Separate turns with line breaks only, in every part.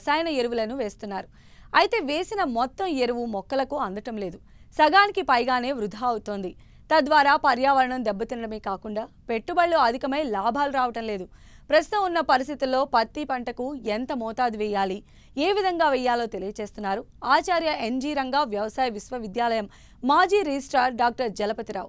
రసాయన ఎరువులను వేస్తున్నారు అయితే వేసిన మొత్తం ఎరువు మొక్కలకు అందటం లేదు సగానికి పైగానే వృధా అవుతోంది తద్వారా పర్యావరణం దెబ్బతినడమే కాకుండా పెట్టుబడులు అధికమై లాభాలు రావటం లేదు ప్రస్తుతం ఉన్న పరిస్థితుల్లో పత్తి పంటకు ఎంత మోతాదు వేయాలి ఏ విధంగా వేయాలో తెలియజేస్తున్నారు ఆచార్య ఎన్జీ రంగా వ్యవసాయ విశ్వవిద్యాలయం మాజీ రిజిస్ట్రార్ డాక్టర్ జలపతిరావు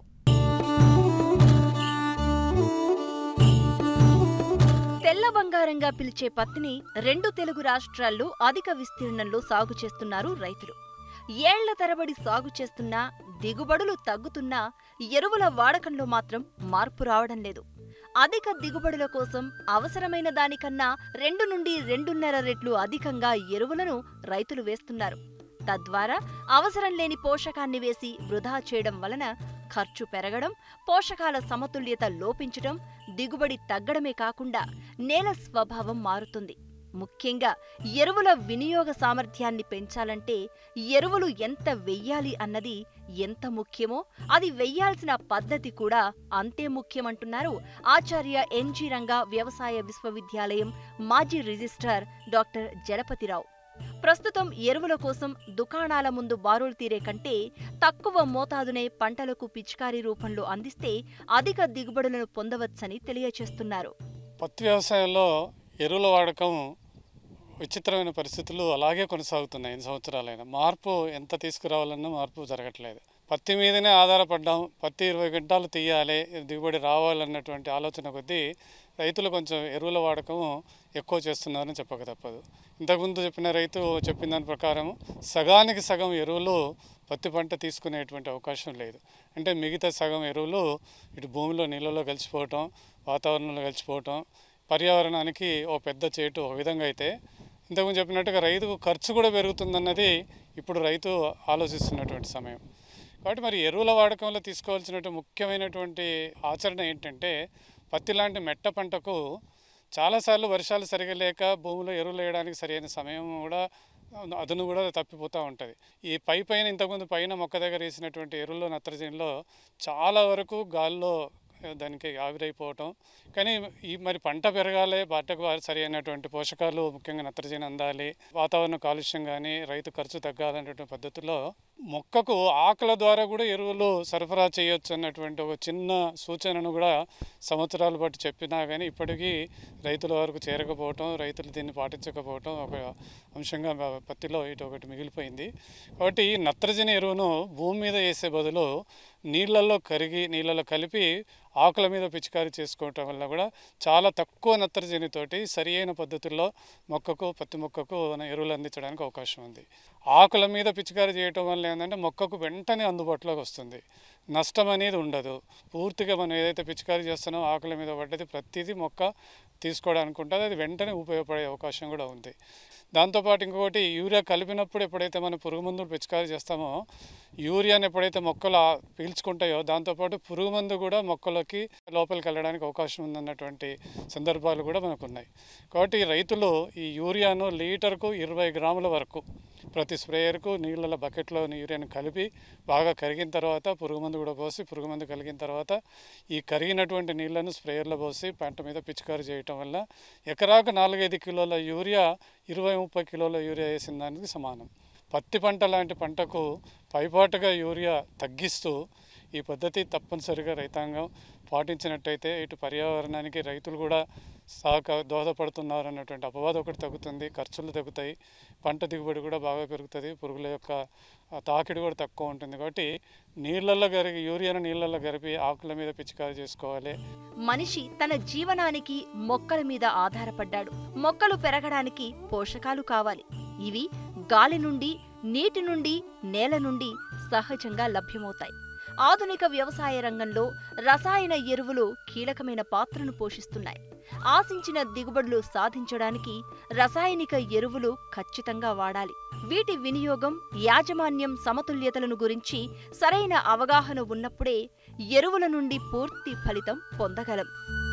తెల్ల బంగారంగా పిలిచే పత్తిని రెండు తెలుగు రాష్ట్రాల్లో అధిక విస్తీర్ణంలో సాగు చేస్తున్నారు రైతులు ఏళ్ల తరబడి సాగు చేస్తున్నా దిగుబడులు తగ్గుతున్నా ఎరువుల వాడకంలో మాత్రం మార్పు రావడం లేదు అధిక దిగుబడుల కోసం అవసరమైన దానికన్నా రెండు నుండి రెండున్నర రెట్లు అధికంగా ఎరువులను రైతులు వేస్తున్నారు తద్వారా అవసరం లేని పోషకాన్ని వేసి వృధా చేయడం వలన ఖర్చు పెరగడం పోషకాల సమతుల్యత లోపించడం దిగుబడి తగ్గడమే కాకుండా నేల స్వభావం మారుతుంది ముఖ్యంగా ఎరువుల వినియోగ సామర్థ్యాన్ని పెంచాలంటే ఎరువులు ఎంత వెయ్యాలి అన్నది ఎంత ముఖ్యమో అది వెయ్యాల్సిన పద్ధతి కూడా అంతే ముఖ్యమంటున్నారు ఆచార్య ఎన్జీ రంగా వ్యవసాయ విశ్వవిద్యాలయం మాజీ రిజిస్ట్రార్ డాక్టర్ జలపతిరావు ప్రస్తుతం ఎరువుల కోసం దుకాణాల ముందు బారులు తీరే కంటే తక్కువ మోతాదునే పంటలకు పిచికారీ రూపంలో అందిస్తే అధిక దిగుబడులను పొందవచ్చని తెలియచేస్తున్నారు
పత్తి వ్యవసాయంలో ఎరువుల వాడకం విచిత్రమైన పరిస్థితులు అలాగే కొనసాగుతున్నాయి ఎన్ని సంవత్సరాలైనా మార్పు ఎంత తీసుకురావాలన్నా మార్పు జరగట్లేదు పత్తి మీదనే ఆధారపడ్డాం పత్తి ఇరవై గంటలు తీయాలి దిగుబడి రావాలన్నటువంటి ఆలోచన కొద్దీ రైతులు కొంచెం ఎరువుల వాడకం ఎక్కువ చేస్తున్నారని చెప్పక తప్పదు ఇంతకుముందు చెప్పిన రైతు చెప్పిన దాని ప్రకారం సగానికి సగం ఎరువులు పత్తి పంట తీసుకునేటువంటి అవకాశం లేదు అంటే మిగతా సగం ఎరువులు ఇటు భూమిలో నీళ్ళలో కలిసిపోవటం వాతావరణంలో కలిసిపోవటం పర్యావరణానికి ఓ పెద్ద చేటు ఒక విధంగా అయితే ఇంతకుముందు చెప్పినట్టుగా రైతుకు ఖర్చు కూడా పెరుగుతుందన్నది ఇప్పుడు రైతు ఆలోచిస్తున్నటువంటి సమయం కాబట్టి మరి ఎరువుల వాడకంలో తీసుకోవాల్సినటువంటి ముఖ్యమైనటువంటి ఆచరణ ఏంటంటే పత్తి లాంటి మెట్ట పంటకు చాలాసార్లు వర్షాలు సరిగా లేక భూమిలో ఎరువులు వేయడానికి సరైన సమయం కూడా అదును కూడా తప్పిపోతూ ఉంటుంది ఈ పై పైన ఇంతకుముందు పైన మొక్క దగ్గర వేసినటువంటి ఎరువుల్లో నత్రజనిలో చాలా వరకు గాల్లో దానికి ఆవిరైపోవటం కానీ ఈ మరి పంట పెరగాలి పంటకు సరైనటువంటి పోషకాలు ముఖ్యంగా నత్రజని అందాలి వాతావరణ కాలుష్యం కానీ రైతు ఖర్చు తగ్గాలనేటువంటి పద్ధతిలో మొక్కకు ఆకుల ద్వారా కూడా ఎరువులు సరఫరా చేయొచ్చు అన్నటువంటి ఒక చిన్న సూచనను కూడా సంవత్సరాల పాటు చెప్పినా కానీ ఇప్పటికీ రైతుల వరకు చేరకపోవటం రైతులు దీన్ని పాటించకపోవటం ఒక అంశంగా పత్తిలో ఇటు ఒకటి మిగిలిపోయింది కాబట్టి ఈ నత్రజని ఎరువును భూమి మీద వేసే బదులు నీళ్ళల్లో కరిగి నీళ్ళలో కలిపి ఆకుల మీద పిచికారీ చేసుకోవటం వల్ల కూడా చాలా తక్కువ నత్రజనితోటి సరి అయిన పద్ధతుల్లో మొక్కకు పత్తి మొక్కకు మన ఎరువులు అందించడానికి అవకాశం ఉంది ఆకుల మీద పిచికారీ చేయటం వల్ల ఏంటంటే మొక్కకు వెంటనే అందుబాటులోకి వస్తుంది నష్టం అనేది ఉండదు పూర్తిగా మనం ఏదైతే పిచికారీ చేస్తున్నామో ఆకుల మీద పడ్డది ప్రతిదీ మొక్క తీసుకోవడానికి ఉంటుంది అది వెంటనే ఉపయోగపడే అవకాశం కూడా ఉంది దాంతోపాటు ఇంకొకటి యూరియా కలిపినప్పుడు ఎప్పుడైతే మనం పురుగు మందులు పిచికారీ చేస్తామో యూరియాని ఎప్పుడైతే మొక్కలు ఆ- పీల్చుకుంటాయో దాంతోపాటు పురుగు మందు కూడా మొక్కలకి లోపలికి వెళ్ళడానికి అవకాశం ఉందన్నటువంటి సందర్భాలు కూడా మనకు ఉన్నాయి కాబట్టి రైతులు ఈ యూరియాను లీటర్కు ఇరవై గ్రాముల వరకు ప్రతి స్ప్రేయర్కు నీళ్ళ బకెట్లో యూరియాను కలిపి బాగా కరిగిన తర్వాత పురుగు మందు కూడా పోసి పురుగు మందు కలిగిన తర్వాత ఈ కరిగినటువంటి నీళ్లను స్ప్రేయర్లో పోసి పంట మీద పిచికారీ చేయటం వల్ల ఎకరాకు నాలుగైదు కిలోల యూరియా ఇరవై ముప్పై కిలోల యూరియా వేసిన దానికి సమానం పత్తి పంట లాంటి పంటకు పైపాటుగా యూరియా తగ్గిస్తూ ఈ పద్ధతి తప్పనిసరిగా రైతాంగం పాటించినట్టయితే ఇటు పర్యావరణానికి రైతులు కూడా సహక దోహదపడుతున్నారు అన్నటువంటి అపవాదం ఒకటి తగ్గుతుంది ఖర్చులు తగ్గుతాయి పంట దిగుబడి కూడా బాగా పెరుగుతుంది పురుగుల యొక్క ఆ, తాకిడి కూడా తక్కువ ఉంటుంది కాబట్టి నీళ్ళల్లో గరిగి యూరియాను నీళ్ళల్లో గరిపి ఆకుల మీద పిచికారీ చేసుకోవాలి
మనిషి తన జీవనానికి మొక్కల మీద ఆధారపడ్డాడు మొక్కలు పెరగడానికి పోషకాలు కావాలి ఇవి గాలి నుండి నీటి నుండి నేల నుండి సహజంగా లభ్యమవుతాయి ఆధునిక వ్యవసాయ రంగంలో రసాయన ఎరువులు కీలకమైన పాత్రను పోషిస్తున్నాయి ఆశించిన దిగుబడులు సాధించడానికి రసాయనిక ఎరువులు ఖచ్చితంగా వాడాలి వీటి వినియోగం యాజమాన్యం సమతుల్యతలను గురించి సరైన అవగాహన ఉన్నప్పుడే ఎరువుల నుండి పూర్తి ఫలితం పొందగలం